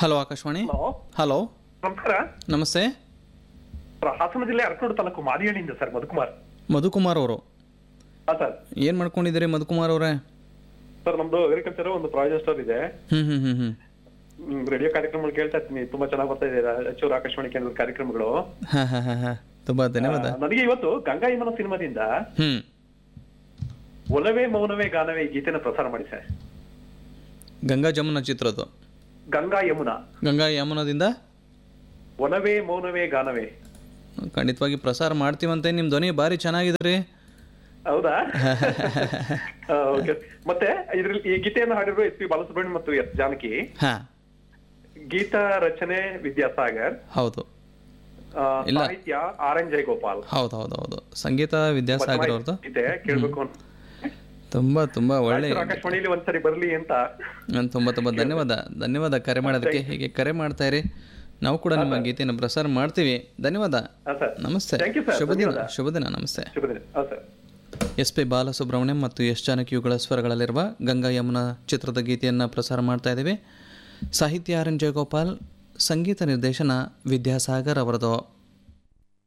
Hello Akashvani hello hello ನಮಸ್ಕಾರ ನಮಸ್ತೆ sir, Hassan ಜಿಲ್ಲೆ ಅರಕನೂರು ತಾಲೂಕು ಮಾದಿಹಳ್ಳಿಯಿಂದ ಸರ್ ಮಧುಕುಮಾರ್ ಮಧುಕುಮಾರ್ ಅವರು ಹಾ ಸರ್ ಏನು ಮಾಡ್ಕೊಂಡಿದ್ದೀರಿ ಮಧುಕುಮಾರ್ ಅವರೇ ಸರ್ ನಮ್ದು ಅಗ್ರಿಕಲ್ಚರ್ ಒಂದು ಪ್ರಾವಿಜನ್ ಸ್ಟೋರ್ ಇದೆ ಹ್ಞೂ ಹ್ಞೂ ಹ್ಞೂ ಹ್ಞೂ ರೇಡಿಯೋ ಕಾರ್ಯಕ್ರಮಗಳು ಕೇಳ್ತಾ ಇರ್ತೀನಿ ತುಂಬಾ ಚೆನ್ನಾಗಿ ಬರ್ತಾ ಇದೆ ರಾಯಚೂರು ಆಕಾಶವಾಣಿ ಕೇಂದ್ರದ ಕಾರ್ಯಕ್ರಮಗಳು ಹಾಂ ಹಾಂ ಹಾಂ ಹಾಂ ತುಂಬ ಧನ್ಯವಾದ ಆ, ನನಗೆ ಇವತ್ತು ಗಂಗಾ ಯಮನ ಸಿನಿಮಾದಿಂದ ಹ್ಞೂ ಒಲವೇ ಮೌನವೇ ಗಾನವೇ ಈ ಗೀತೆನ ಪ್ರಸಾರ ಮಾಡಿ ಸರ್ ಗಂಗಾ ಜಮುನ ಚಿತ್ರದ್ದು ಗಂಗಾ ಯಮುನಾ ಗಂಗಾ ಯಮುನದಿಂದ ಒಲವೇ ಮೌನವೇ ಗಾನವೇ ಖಂಡಿತವಾಗಿ ಪ್ರಸಾರ ಮಾಡ್ತೀವಂತೆ ನಿಮ್ಮ ಧ್ವನಿ ಭಾರಿ ಚೆನ್ನಾಗಿದೆ ರೀ ಹೌದಾ ಆ, okay. ಮತ್ತೆ ಇದ್ರಲ್ಲಿ ಈ ಗೀತೆಯನ್ನು ಹಾಡಿದ್ರು ಎಸ್ ಪಿ ಬಾಲಸುಬ್ರಹ್ಮಣ್ಯ ಮತ್ತು ಎಸ್ ಜಾನಕಿ ಹಾಂ ಗೀತ ರಚನೆ ವಿದ್ಯಾಸಾಗರ್ ಹೌದು ಆ, ಇಲ್ಲ. ಸಾಹಿತ್ಯ ಆರ್ ಎನ್ ಜಯಗೋಪಾಲ್ ಹೌದು ಹೌದು ಹೌದು ಸಂಗೀತ ವಿದ್ಯಾಸಾಗರ್ ಅವ್ರದ್ದು ಗೀತೆ ಕೇಳ್ಬೇಕು ಅಂತ ತುಂಬ ತುಂಬ ಒಳ್ಳೆ ರಾಯಚೂರು ಆಕಾಶವಾಣಿಲಿ ಒಂದ್ಸರಿ ಬರ್ಲಿ ಅಂತ ನಾನು ತುಂಬ ತುಂಬ ಧನ್ಯವಾದ ಧನ್ಯವಾದ ಕರೆ ಮಾಡೋದಕ್ಕೆ ಹೀಗೆ ಕರೆ ಮಾಡ್ತಾ ಇರಿ ನಾವು ಕೂಡ ನಿಮ್ಮ ಗೀತೆಯನ್ನು ಪ್ರಸಾರ ಮಾಡ್ತೀವಿ ಧನ್ಯವಾದ ಹಾ ಸರ್ ನಮಸ್ತೆ Thank you, sir. ಶುಭ ದಿನ ಧನ್ಯವಾದ. ಶುಭ ದಿನ ನಮಸ್ತೆ ಶುಭ ದಿನ ಹಾ ಸರ್ ಎಸ್ ಪಿ ಬಾಲಸುಬ್ರಹ್ಮಣ್ಯಂ ಮತ್ತು ಎಸ್ ಜಾನಕಿಯುಗಳ ಸ್ವರಗಳಲ್ಲಿರುವ ಗಂಗಾ ಯಮುನಾ ಚಿತ್ರದ ಗೀತೆಯನ್ನು ಪ್ರಸಾರ ಮಾಡ್ತಾ ಇದ್ದೀವಿ ಸಾಹಿತ್ಯ ಆರ್ ಎನ್ ಜಯಗೋಪಾಲ್ ಸಂಗೀತ ನಿರ್ದೇಶನ ವಿದ್ಯಾಸಾಗರ್ ಅವರದು